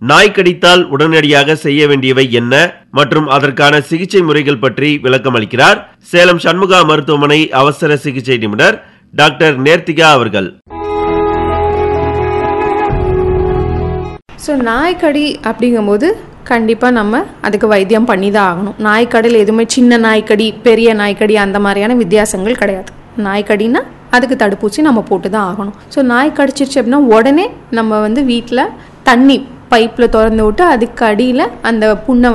நாய் கடித்தால் உடனடியாக செய்ய வேண்டியவை என்ன மற்றும் அதற்கான சிகிச்சை முறைகள் பற்றி விளக்கம் அளிக்கிறார் சேலம் சண்முகா மருத்துவமனை அவசர சிகிச்சை நிபுணர் டாக்டர் நேர்த்திகா அவர்கள் ஸோ நாய்க்கடி அப்படிங்கும்போது கண்டிப்பாக நம்ம அதுக்கு வைத்தியம் பண்ணி தான் ஆகணும் நாய்க்கடியில் எதுவுமே சின்ன நாய்க்கடி பெரிய நாய்க்கடி அந்த மாதிரியான வித்தியாசங்கள் கிடையாது நாய்க்கடினா அதுக்கு தடுப்பூசி நம்ம போட்டு தான் ஆகணும் ஸோ நாய் கடிச்சிருச்சு அப்படின்னா உடனே நம்ம வந்து வீட்டில் தண்ணி பைப்பில் திறந்து விட்டு அதுக்கு அடியில் அந்த புண்ணை